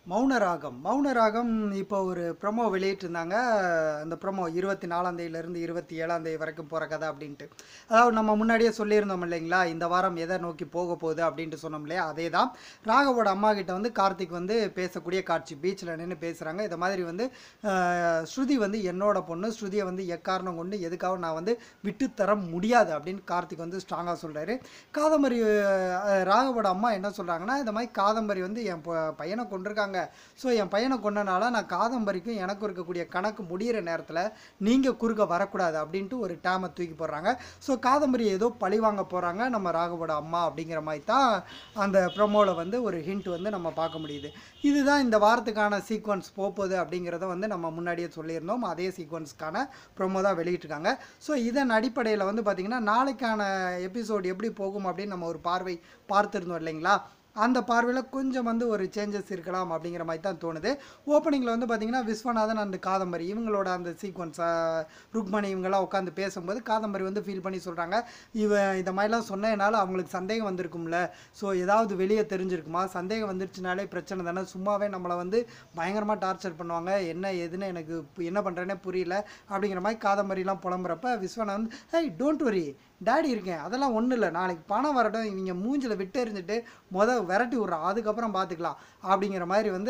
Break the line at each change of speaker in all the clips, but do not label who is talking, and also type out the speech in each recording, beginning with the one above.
மௌனராகம் மௌனராகம் இப்போ ஒரு ப்ரொமோ வெளியிட்டிருந்தாங்க அந்த ப்ரொமோ இருபத்தி நாலாம் தேதியிலேருந்து இருபத்தி ஏழாம் தேதி வரைக்கும் போகிற கதை அப்படின்ட்டு அதாவது நம்ம முன்னாடியே சொல்லியிருந்தோம் இல்லைங்களா இந்த வாரம் எதை நோக்கி போக போகுது அப்படின்ட்டு சொன்னோம் இல்லையா அதே தான் ராகவோட அம்மா கிட்ட வந்து கார்த்திக் வந்து பேசக்கூடிய காட்சி பீச்சில் நின்று பேசுகிறாங்க இந்த மாதிரி வந்து ஆஹ், ஸ்ருதி வந்து என்னோட பொண்ணு ஸ்ருதியை வந்து எக்காரணம் கொண்டு எதுக்காக நான் வந்து விட்டு தர முடியாது அப்படின்னு கார்த்திக் வந்து ஸ்ட்ராங்காக சொல்கிறாரு காதம்பரி ஆஹ், ராகவோட அம்மா என்ன சொல்கிறாங்கன்னா இந்த மாதிரி காதம்பரி வந்து என் ப- பையனை கொண்டிருக்காங்க ஸோ என் பையனை கொண்டனால நான் காதம்பரிக்கும் எனக்கும் இருக்கக்கூடிய கணக்கு முடியிற நேரத்தில் நீங்கள் குறுக்க வரக்கூடாது அப்படின்ட்டு ஒரு டேமை தூக்கி போடுறாங்க ஸோ காதம்பரி ஏதோ பழி வாங்க போகிறாங்க நம்ம ராகவோட அம்மா அப்படிங்கிற மாதிரி தான் அந்த ப்ரொமோவில் வந்து ஒரு ஹிண்ட் வந்து நம்ம பார்க்க முடியுது இதுதான் இந்த வாரத்துக்கான சீக்வன்ஸ் போகுது அப்படிங்கிறத வந்து நம்ம முன்னாடியே சொல்லியிருந்தோம் அதே சீக்வன்ஸ்க்கான ப்ரொமோ தான் வெளியிட்டிருக்காங்க ஸோ இதன் அடிப்படையில் வந்து பார்த்திங்கன்னா நாளைக்கான எபிசோடு எப்படி போகும் அப்படின்னு நம்ம ஒரு பார்வை பார்த்துருந்தோம் இல்லைங்களா அந்த பார்வையில் கொஞ்சம் வந்து ஒரு சேஞ்சஸ் இருக்கலாம் அப்படிங்கிற மாதிரி தான் தோணுது ஓப்பனிங்கில் வந்து பார்த்திங்கன்னா விஸ்வநாதன் அந்த காதம்பரி இவங்களோட அந்த சீக்வன்ஸ் ருக்மணி இவங்கெல்லாம் உட்காந்து பேசும்போது காதம்பரி வந்து ஃபீல் பண்ணி சொல்கிறாங்க இவன் இந்த மாதிரிலாம் சொன்னதுனால அவங்களுக்கு சந்தேகம் வந்திருக்கும்ல ஸோ ஏதாவது வெளியே தெரிஞ்சிருக்குமா சந்தேகம் வந்துருச்சுனாலே பிரச்சனை தானே சும்மாவே நம்மளை வந்து பயங்கரமாக டார்ச்சர் பண்ணுவாங்க என்ன எதுன்னு எனக்கு பு- என்ன பண்ணுறேனே புரியல அப்படிங்கிற மாதிரி காதம்பரிலாம் புலம்புறப்ப Viswanathan hey don't worry daddy இருக்கேன் அதெல்லாம் ஒன்றும் இல்லை நாளைக்கு பணம் வரட்டும் இவங்க மூஞ்சில் விட்டு எறிஞ்சிட்டு முத விரட்டி விட்றான் அதுக்கப்புறம் பார்த்துக்கலாம் அப்படிங்கிற மாதிரி வந்து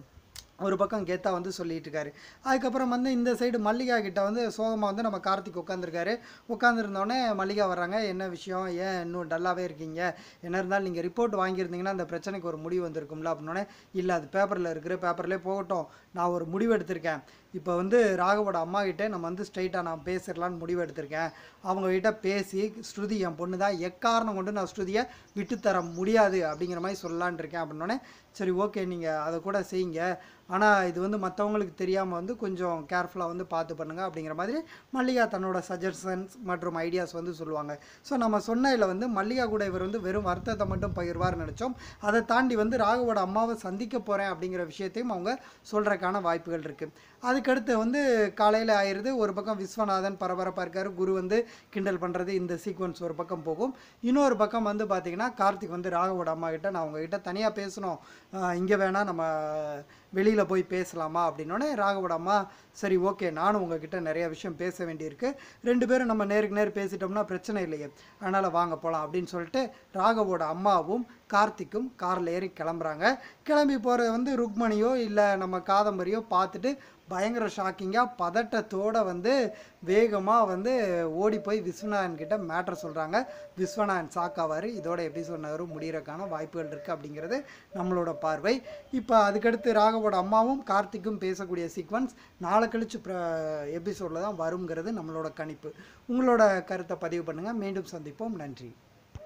ஒரு பக்கம் கெத்தா வந்து சொல்லிட்டு இருக்காரு அதுக்கப்புறம் வந்து இந்த சைடு மல்லிகா கிட்ட வந்து சோகமாக வந்து நம்ம கார்த்திக் உட்காந்துருக்காரு உட்காந்துருந்தோடனே மல்லிகா வர்றாங்க என்ன விஷயம் ஏன் இன்னும் டல்லாகவே இருக்கீங்க என்ன இருந்தாலும் நீங்கள் ரிப்போர்ட் வாங்கியிருந்தீங்கன்னா அந்த பிரச்சனைக்கு ஒரு முடிவு வந்திருக்கும்ல அப்படின்னோடனே இல்லை அது பேப்பரில் இருக்கிற பேப்பர்லேயே போகட்டும் நான் ஒரு முடிவு எடுத்திருக்கேன் இப்போ வந்து ராகவோட அம்மா கிட்ட நம்ம வந்து ஸ்ட்ரைட்டாக நான் பேசிடலான்னு முடிவு எடுத்திருக்கேன் அவங்க கிட்ட பேசி ஸ்ருதி என் பொண்ணு தான் எக்காரணம் கொண்டு நான் ஸ்ருதியை விட்டுத்தர முடியாது அப்படிங்கிற மாதிரி சொல்லலான்னு இருக்கேன் அப்படின்னோடனே சரி ஓகே நீங்கள் அதை கூட செய்யுங்க ஆனால் இது வந்து மற்றவங்களுக்கு தெரியாமல் வந்து கொஞ்சம் கேர்ஃபுல்லாக வந்து பார்த்து பண்ணுங்கள் அப்படிங்கிற மாதிரி மல்லிகா தன்னோட சஜஷன்ஸ் மற்றும் ஐடியாஸ் வந்து சொல்லுவாங்க ஸோ நம்ம சொன்னதில் வந்து மல்லிகா கூட இவர் வந்து வெறும் வருத்தத்தை மட்டும் பகிர்வார்னு நினச்சோம் அதை தாண்டி வந்து ராகவோட அம்மாவை சந்திக்க போகிறேன் அப்படிங்கிற விஷயத்தையும் அவங்க சொல்கிறதுக்கான வாய்ப்புகள் இருக்குது அதுக்கடுத்து வந்து காலையில் ஆயிடுது ஒரு பக்கம் விஸ்வநாதன் பரபரப்பாக இருக்காரு குரு வந்து கிண்டல் பண்ணுறது இந்த சீக்வன்ஸ் ஒரு பக்கம் போகும் இன்னொரு பக்கம் வந்து பார்த்தீங்கன்னா கார்த்திக் வந்து ராகவோட அம்மா கிட்ட நான் உங்ககிட்ட தனியாக பேசணும் இங்கே வேணால் நம்ம வெளியில் போய் பேசலாமா அப்படின்னோடனே ராகவோட அம்மா சரி ஓகே நானும் உங்ககிட்ட நிறைய விஷயம் பேச வேண்டியிருக்கு ரெண்டு பேரும் நம்ம நேருக்கு நேர் பேசிட்டோம்னா பிரச்சனை இல்லையே அதனால் வாங்க போகலாம் அப்படின்னு சொல்லிட்டு ராகவோட அம்மாவும் கார்த்திக்கும் காரில் ஏறி கிளம்புறாங்க கிளம்பி போகிறது வந்து ருக்மணியோ இல்லை நம்ம காதம்பரியோ பார்த்துட்டு பயங்கர ஷாக்கிங்காக பதட்டத்தோட வந்து வேகமாக வந்து ஓடி போய் விஸ்வநாதன் கிட்ட மேட்ரை சொல்கிறாங்க விஸ்வநாதன் ஷாக்காவார் இதோட எபிசோட் நகரும் முடியறதுக்கான வாய்ப்புகள் இருக்குது அப்படிங்கிறது நம்மளோட பார்வை இப்போ அதுக்கடுத்து ராகவோட அம்மாவும் கார்த்திக்கும் பேசக்கூடிய சீக்வன்ஸ் நாளை கழிச்சு எபிசோடில் தான் வருங்கிறது நம்மளோட கணிப்பு உங்களோட கருத்தை பதிவு பண்ணுங்கள் மீண்டும் சந்திப்போம் நன்றி